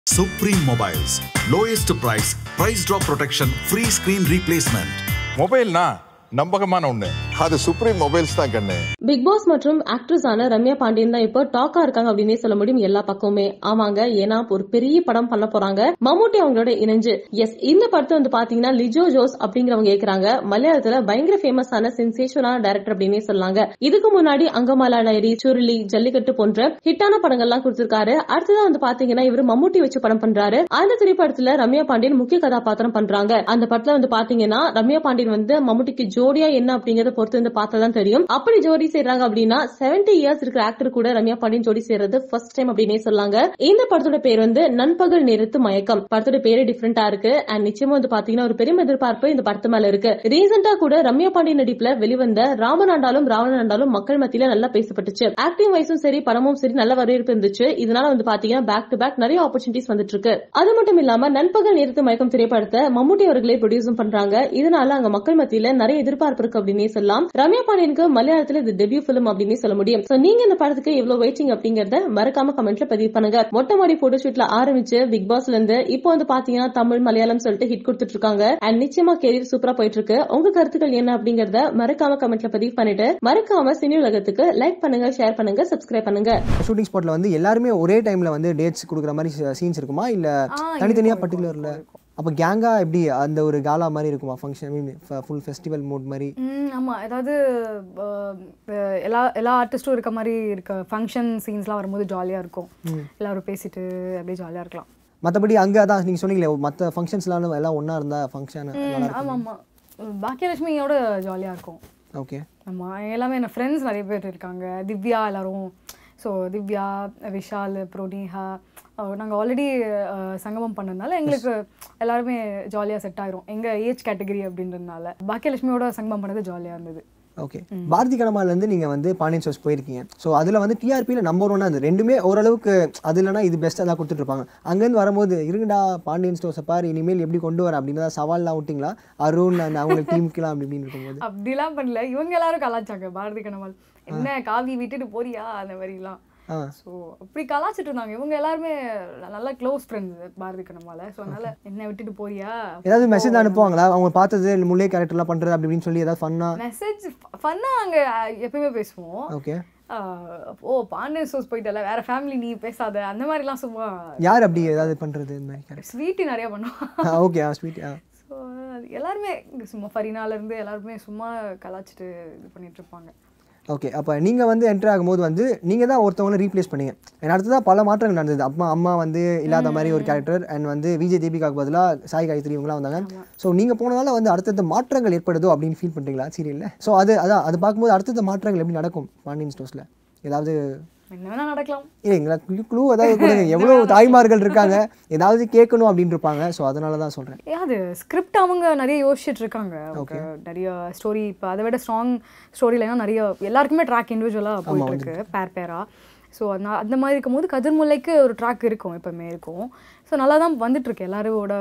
Supreme Mobiles. Lowest price, price drop protection, free screen replacement. மொபைல்னா நம்பகமான ஒண்ணு அது supreme mobiles தான் கண்ணு பிக் பாஸ் மற்றும் ஆக்ட்ரஸ் ஆன ரம்யா பாண்டியன் தான் இப்போ டாக்கா இருக்காங்க அப்படின்னே சொல்ல முடியும் எல்லா பக்கமுமே ஆமாங்க ஏன்னா ஒரு பெரிய படம் பண்ண போறாங்க மம்முட்டி அவங்களோட இணைஞ்சு எஸ் இந்த படத்தை வந்து பாத்தீங்கன்னா லிஜோ ஜோஸ் அப்படிங்கிறவங்க கேக்குறாங்க மலையாளத்துல பயங்கர ஃபேமஸான சென்சேஷனான டைரக்டர் அப்படின்னே சொல்லாங்க இதுக்கு முன்னாடி அங்கமாலா டைரி சுருளி ஜல்லிக்கட்டு போன்ற ஹிட்டான படங்கள்லாம் கொடுத்திருக்காரு அடுத்ததான் வந்து பாத்தீங்கன்னா இவர் மம்முட்டி வச்சு படம் பண்றாரு அந்த திரைப்படத்துல ரம்யா பாண்டியன் முக்கிய கதாபாத்திரம் பண்றாங்க அந்த படத்துல வந்து பாத்தீங்கன்னா ரம்யா பாண்டியன் வந்து மம்முட்டிக்கு ஜோடியா என்ன அப்படிங்கறத பொறுத்து வந்து பார்த்தாதான் தெரியும் அப்படி ஜோடி சேர்றாங்க அப்படின்னா 70 இயர்ஸ் இருக்கிற ஆக்டர் கூட ரம்யா பாண்டியன் ஜோடி சேர்றது ஃபர்ஸ்ட் டைம் அப்படின்னே சொல்லாங்க இந்த படத்தோட பேர் வந்து நண்பகல் நேரத்து மயக்கம் படத்தோட பேரு டிஃபரெண்டா இருக்கு அண்ட் நிச்சயமா வந்து பாத்தீங்கன்னா ஒரு பெரிய எதிர்பார்ப்பு இந்த படத்து மேல இருக்கு ரீசெண்டா கூட ரம்யா பாண்டியன் நடிப்புல வெளிவந்த ராமநாண்டாலும் ராவணாண்டாலும் மக்கள் மத்தியில நல்லா பேசப்பட்டுச்சு ஆக்டிங் வைஸும் சரி படமும் சரி நல்ல வரவேற்பு இருந்துச்சு இதனால வந்து பாத்தீங்கன்னா பேக் டு பேக் நிறைய ஆப்பர்ச்சுனிட்டிஸ் வந்துட்டு இருக்கு அது மட்டும் இல்லாம நண்பகல் நேரத்து மயக்கம் திரைப்படத்தை மம்முட்டி அவர்களே ப்ரொடியூஸும் பண்றாங்க இதனால அங்க மக்கள் மத்தியில நிறைய எதிர்பார்ப்பு இருக்கு அப்படின்னே சொல்லலாம் ரம்யா பாண்டியனுக்கு மலையாளத்துல இது டெபியூ பிலிம் அப்படின்னே சொல்ல முடியும் சோ நீங்க இந்த படத்துக்கு எவ்வளவு வெயிட்டிங் அப்படிங்கறத மறக்காம கமெண்ட்ல பதிவு பண்ணுங்க மொட்டை மாடி போட்டோ ஷூட்ல ஆரம்பிச்சு பிக் பாஸ்ல இருந்து இப்போ வந்து பாத்தீங்கன்னா தமிழ் மலையாளம் சொல்லிட்டு ஹிட் கொடுத்துட்டு இருக்காங்க அண்ட் நிச்சயமா கேரியர் சூப்பரா போயிட்டு இருக்கு உங்க கருத்துக்கள் என்ன அப்படிங்கறத மறக்காம கமெண்ட்ல பதிவு பண்ணிட்டு மறக்காம சினி உலகத்துக்கு லைக் பண்ணுங்க ஷேர் பண்ணுங்க சப்ஸ்கிரைப் பண்ணுங்க ஷூட்டிங் ஸ்பாட்ல வந்து எல்லாருமே ஒரே டைம்ல வந்து டேட்ஸ் கொடுக்குற மாதிரி சீன்ஸ் இருக்குமா இல்ல தனித்தனியா பர்டிகுலர்ல அப்ப கேங்கா எப்படி அந்த ஒரு காலா மாதிரி இருக்குமா function mean full festival mood மாதிரி ம் ஆமாம் ஏதாவது அஹ், அஹ், எல்லா எல்லா ஆர்டிஸ்ட்டும் இருக்க மாதிரி இருக்க ஃபங்க்ஷன் சீன்ஸ்லாம் வரும்போது ஜாலியாக இருக்கும் எல்லாரும் பேசிட்டு அப்படியே ஜாலியாக இருக்கலாம் மற்றபடி அங்கே அதான் நீங்கள் சொன்னீங்களே மற்ற ஃபங்க்ஷன்ஸ்லாம் எல்லாம் ஒன்றா இருந்தால் ஃபங்க்ஷன் நல்லா ஆமாம் ஆமாம் பாக்கியலட்சுமியோட ஜாலியாக இருக்கும் ஓகே ஆமாம் எல்லாமே என் ஃப்ரெண்ட்ஸ் நிறைய பேர் இருக்காங்க திவ்யா எல்லாரும் ஸோ திவ்யா விஷால் அப்புறம் நேஹா நாங்கள் ஆல்ரெடி சங்கமம் பண்ணதுனால எங்களுக்கு எல்லாருமே ஜாலியாக செட் ஆயிரும் எங்கள் ஏஜ் கேட்டகரி அப்படின்றதுனால பாக்கியலட்சுமியோட சங்கமம் பண்ணது ஜாலியாக இருந்தது ஓகே பாரதி கனமாலேருந்து நீங்கள் வந்து பாண்டியன் ஷோஸ் போயிருக்கீங்க ஸோ அதில் வந்து டிஆர்பியில் நம்பர் ஒன்னாக இருந்தது ரெண்டுமே ஓரளவுக்கு அது இல்லைனா இது பெஸ்ட்டாக தான் கொடுத்துட்ருப்பாங்க அங்கேருந்து வரும்போது இருங்கடா பாண்டியன் ஸ்டோர்ஸை பாரு இனிமேல் எப்படி கொண்டு வர அப்படின்னு தான் சவால்லாம் விட்டிங்களா அருண் அந்த அவங்க டீமுக்கெல்லாம் அப்படி இப்படின்னு இருக்கும்போது அப்படிலாம் பண்ணல இவங்க எல்லாரும் கலாச்சாங்க பாரதி கனமால் என்ன காவி விட்டுட்டு போறியா அந்த மாதிரிலாம் ஆ ஸோ அப்படி கலாச்சிட்டு இருந்தாங்க இவங்க எல்லாருமே நல்ல க்ளோஸ் ஃப்ரெண்ட்ஸ் பாரதி கனமால ஸோ அதனால என்ன விட்டுட்டு போறியா ஏதாவது மெசேஜ் அனுப்புவாங்களா அவங்க பார்த்தது முல்லை கேரக்டர்லாம் பண்ணுறது அப்படி இப்படின்னு சொல்லி ஏதாவது ஃபன்னாக மெசேஜ் ஃபன்னா அங்கே எப்பயுமே பேசுவோம் ஓகே ஆஹ் ஓ பாண்டியன் சோஸ் போயிட்டல வேற ஃபேமிலி நீ பேசாத அந்த மாதிரிலாம் சும்மா யார் அப்படி ஏதாவது பண்ணுறது இந்த மாதிரி கேரக்டர் ஸ்வீட்டி நிறைய பண்ணுவான் ஓகே ஆ ஸ்வீட் ஆ ஸோ எல்லாருமே இங்க சும்மா ஃபரினால இருந்து எல்லாருமே சும்மா கலாச்சிட்டு இது பண்ணிட்டு இருப்பாங்க ஓகே அப்போ நீங்கள் வந்து என்ட்ரு ஆகும்போது வந்து நீங்கள் தான் ஒருத்தவங்கள ரீப்ளேஸ் பண்ணீங்க ஏன்னா அடுத்ததாக பல மாற்றங்கள் நடந்தது அம்மா அம்மா வந்து இல்லாத மாதிரி ஒரு கேரக்டர் அண்ட் வந்து விஜய் தீபிகாக்கு பதிலாக சாய் காயத்ரி இவங்களாம் வந்தாங்க ஸோ நீங்கள் போனதால வந்து அடுத்தடுத்த மாற்றங்கள் ஏற்படுதோ அப்படின்னு ஃபீல் பண்ணுறீங்களா சீரியலில் ஸோ அது அதான் அது பார்க்கும்போது அடுத்தடுத்த மாற்றங்கள் எப்படி நடக்கும் பாண்டியன் ஸ்டோர்ஸில் ஏதாவது என்ன வேணா நடக்கலாம் இல்லை எங்களை க்ளூ ஏதாவது கொடுங்க எவ்வளோ தாய்மார்கள் இருக்காங்க ஏதாவது கேட்கணும் அப்படின்னு இருப்பாங்க ஸோ அதனால தான் சொல்கிறேன் ஏ அது ஸ்கிரிப்ட் அவங்க நிறைய யோசிச்சுட்டு இருக்காங்க அவங்க நிறைய ஸ்டோரி இப்போ அதை விட ஸ்ட்ராங் ஸ்டோரி லைனாக நிறைய எல்லாருக்குமே ட்ராக் இண்டிவிஜுவலாக போயிட்டு இருக்கு பேர் பேரா ஸோ அந்த அந்த மாதிரி இருக்கும்போது கதிர்முல்லைக்கு ஒரு ட்ராக் இருக்கும் எப்பவுமே இருக்கும் ஸோ நல்லா தான் வந்துட்டு இருக்கு எல்லாரோட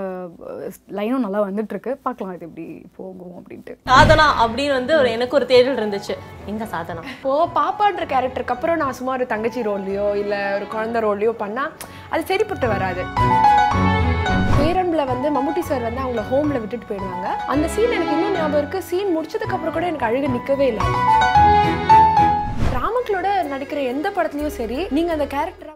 லைனும் நல்லா வந்துட்டு இருக்கு பார்க்கலாம் இது எப்படி போகும் அப்படின்ட்டு சாதனா அப்படின்னு வந்து ஒரு எனக்கு ஒரு தேடல் இருந்துச்சு எங்க சாதனா இப்போ பாப்பான்ற கேரக்டருக்கு அப்புறம் நான் சும்மா ஒரு தங்கச்சி ரோல்லையோ இல்ல ஒரு குழந்தை ரோல்லையோ பண்ணா அது சரிப்பட்டு வராது பேரன்பில் வந்து மம்முட்டி சார் வந்து அவங்கள ஹோம்ல விட்டுட்டு போயிடுவாங்க அந்த சீன் எனக்கு இன்னும் ஞாபகம் இருக்கு சீன் முடிச்சதுக்கு அப்புறம் கூட எனக்கு அழுக நிக்கவே இல்லை ராமக்களோட நடிக்கிற எந்த படத்துலயும் சரி நீங்க அந்த கேரக்டர்